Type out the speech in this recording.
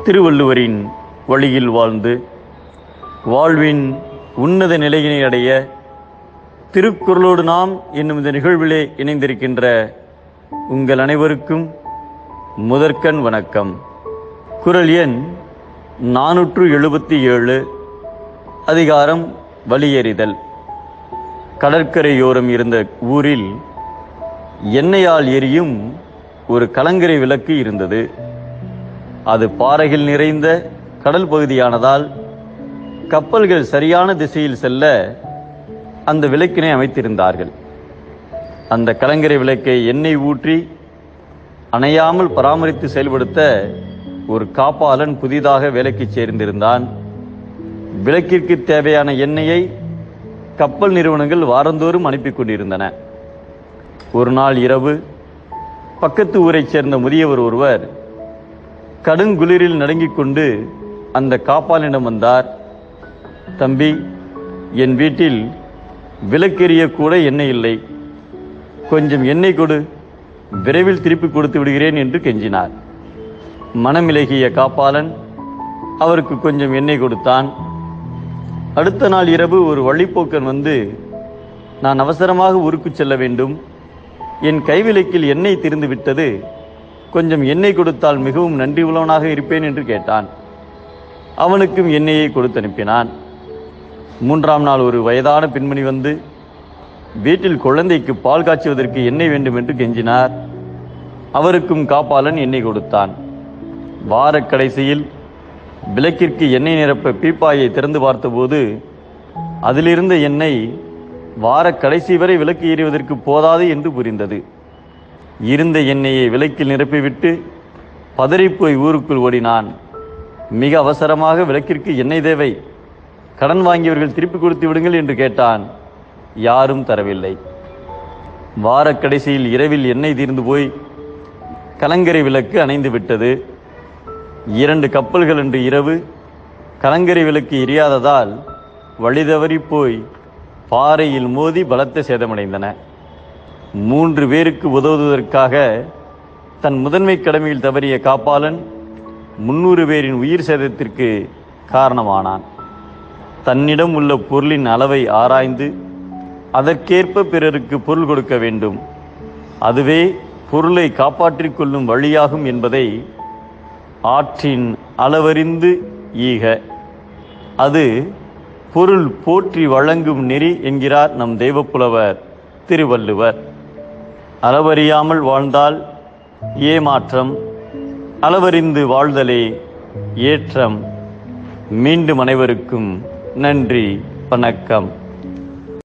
திருவள்ளுவரின் வழியில் வாழ்ந்து வாழ்வின் உன்னத நிலையினை அடைய திருக்குறளோடு நாம் என்னும் இந்த நிகழ்விலே இணைந்திருக்கின்ற உங்கள் அனைவருக்கும் முதற்கண் வணக்கம் குரல் எண் நானூற்று எழுபத்தி ஏழு அதிகாரம் வலியறிதல் கடற்கரையோரம் இருந்த ஊரில் எண்ணெயால் எரியும் ஒரு கலங்கரை விளக்கு இருந்தது அது பாறைகள் நிறைந்த கடல் பகுதியானதால் கப்பல்கள் சரியான திசையில் செல்ல அந்த விளக்கினை அமைத்திருந்தார்கள் அந்த கலங்கரை விளக்கை எண்ணெய் ஊற்றி அணையாமல் பராமரித்து செயல்படுத்த ஒரு காப்பாளன் புதிதாக வேலைக்கு சேர்ந்திருந்தான் விளக்கிற்கு தேவையான எண்ணெயை கப்பல் நிறுவனங்கள் வாரந்தோறும் அனுப்பி கொண்டிருந்தன ஒரு நாள் இரவு பக்கத்து ஊரைச் சேர்ந்த முதியவர் ஒருவர் கடுங்குளிரில் நடுங்கிக் கொண்டு அந்த காப்பாளிடம் வந்தார் தம்பி என் வீட்டில் விளக்கெரிய கூட எண்ணெய் இல்லை கொஞ்சம் எண்ணெய் கொடு விரைவில் திருப்பி கொடுத்து விடுகிறேன் என்று கெஞ்சினார் மனமிலகிய காப்பாளன் அவருக்கு கொஞ்சம் எண்ணெய் கொடுத்தான் அடுத்த நாள் இரவு ஒரு வழிப்போக்கன் வந்து நான் அவசரமாக ஊருக்கு செல்ல வேண்டும் என் கைவிளக்கில் எண்ணெய் திருந்து விட்டது கொஞ்சம் எண்ணெய் கொடுத்தால் மிகவும் நன்றி உள்ளவனாக இருப்பேன் என்று கேட்டான் அவனுக்கும் எண்ணெயை கொடுத்து அனுப்பினான் மூன்றாம் நாள் ஒரு வயதான பெண்மணி வந்து வீட்டில் குழந்தைக்கு பால் காய்ச்சுவதற்கு எண்ணெய் வேண்டும் என்று கெஞ்சினார் அவருக்கும் காப்பாளன் எண்ணெய் கொடுத்தான் வாரக் கடைசியில் விளக்கிற்கு எண்ணெய் நிரப்ப பீப்பாயை திறந்து பார்த்தபோது அதிலிருந்த எண்ணெய் வாரக் கடைசி வரை விளக்கு எறிவதற்கு போதாது என்று புரிந்தது இருந்த எண்ணெயை விளக்கில் நிரப்பிவிட்டு பதறிப்போய் ஊருக்குள் ஓடினான் மிக அவசரமாக விளக்கிற்கு எண்ணெய் தேவை கடன் வாங்கியவர்கள் திருப்பி கொடுத்து விடுங்கள் என்று கேட்டான் யாரும் தரவில்லை வாரக் கடைசியில் இரவில் எண்ணெய் தீர்ந்து போய் கலங்கரை விளக்கு அணைந்து விட்டது இரண்டு கப்பல்கள் என்று இரவு கலங்கரை விளக்கு எரியாததால் வழிதவறி போய் பாறையில் மோதி பலத்த சேதமடைந்தன மூன்று பேருக்கு உதவுவதற்காக தன் முதன்மை கடமையில் தவறிய காப்பாளன் முன்னூறு பேரின் உயிர் சேதத்திற்கு காரணமானான் தன்னிடம் உள்ள பொருளின் அளவை ஆராய்ந்து அதற்கேற்ப பிறருக்கு பொருள் கொடுக்க வேண்டும் அதுவே பொருளை காப்பாற்றிக் கொள்ளும் வழியாகும் என்பதை ஆற்றின் அளவறிந்து ஈக அது பொருள் போற்றி வழங்கும் நெறி என்கிறார் நம் தெய்வப்புலவர் திருவள்ளுவர் அளவறியாமல் வாழ்ந்தால் ஏமாற்றம் அளவறிந்து வாழ்தலே ஏற்றம் மீண்டும் அனைவருக்கும் நன்றி வணக்கம்